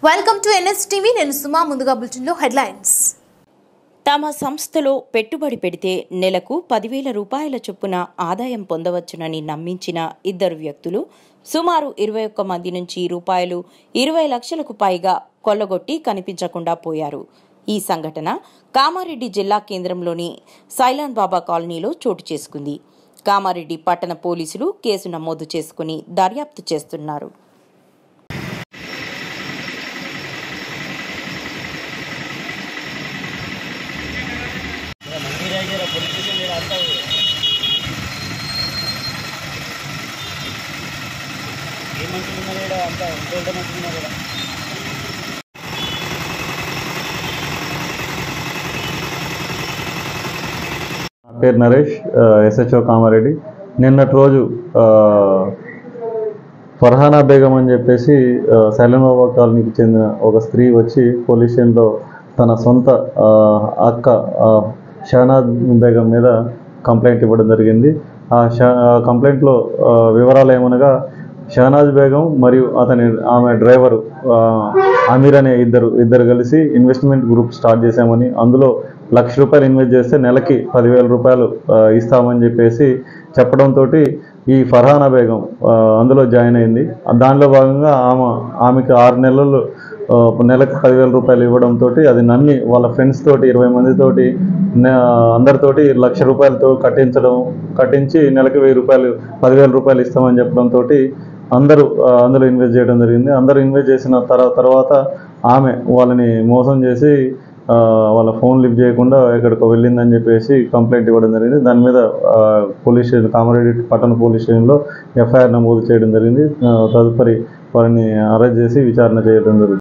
welcome to NS TV నేను సుమా ముందుగా బులెటిన్లో హెడ్లైన్స్ తమ సంస్థలో పెట్టుబడి పెడితే నెలకు పదివేల రూపాయల చొప్పున ఆదాయం పొందవచ్చునని నమ్మించిన ఇద్దరు వ్యక్తులు సుమారు ఇరవై ఒక్క మంది నుంచి రూపాయలు ఇరవై లక్షలకు పైగా కొల్లగొట్టి కనిపించకుండా పోయారు ఈ సంఘటన కామారెడ్డి జిల్లా కేంద్రంలోని సైలాన్ బాబా కాలనీలో చోటు చేసుకుంది కామారెడ్డి పట్టణ పోలీసులు కేసు నమోదు చేసుకుని దర్యాప్తు చేస్తున్నారు ఏ మనుషులు ఉన్నారు ఇక్కడ అంతా ఇంకోటి మనుషులు ఉన్నారు ఇక్కడ నా పేరు నరేష్ ఎస్హెచ్ఓ కామారెడ్డి నిన్నటి రోజు ఆ, ఫర్హానా బేగం అని చెప్పేసి ఆ, సైలెన్ బాబా కాలనీకి చెందిన ఒక స్త్రీ వచ్చి పోలీస్ స్టేషన్లో తన సొంత ఆ, అక్క ఆ, షహనాజ్ బేగం మీద కంప్లైంట్ ఇవ్వడం జరిగింది ఆ షా ఆ కంప్లైంట్లో ఆ, వివరాలు ఏమనగా షహనాజ్ బేగం మరియు అతని ఆమె డ్రైవరు ఆ, అమీర్ అనే ఇద్దరు ఇద్దరు కలిసి ఇన్వెస్ట్మెంట్ గ్రూప్ స్టార్ట్ చేశామని అందులో లక్ష రూపాయలు ఇన్వెస్ట్ చేస్తే నెలకి పదివేల రూపాయలు ఆ, ఇస్తామని చెప్పేసి చెప్పడంతో ఈ ఫర్హానా బేగం ఆ, అందులో జాయిన్ అయింది దానిలో భాగంగా ఆమె ఆమెకి ఆరు నెలలు ఆ, నెలకు పదివేల రూపాయలు ఇవ్వడంతో అది నమ్మి వాళ్ళ ఫ్రెండ్స్ తోటి ఇరవై మందితోటి నే- అందరితోటి లక్ష రూపాయలతో కట్టించడం కట్టించి నెలకు వెయ్యి రూపాయలు పదివేల రూపాయలు ఇస్తామని చెప్పడంతో అందరూ ఆ, అందులో ఇన్వెస్ట్ చేయడం జరిగింది అందరూ ఇన్వెస్ట్ చేసిన తర్వా- తర్వాత ఆమె వాళ్ళని మోసం చేసి ఆ, వాళ్ళ ఫోన్ లిఫ్ట్ చేయకుండా ఎక్కడికో వెళ్ళిందని చెప్పేసి కంప్లైంట్ ఇవ్వడం జరిగింది దాని మీద ఆ, పోలీస్ స్టేషన్ కామారెడ్డి పట్టణ పోలీస్ స్టేషన్లో ఎఫ్ఐఆర్ నమోదు చేయడం జరిగింది ఆ, తదుపరి వారిని అరెస్ట్ చేసి విచారణ చేయడం జరుగుతుంది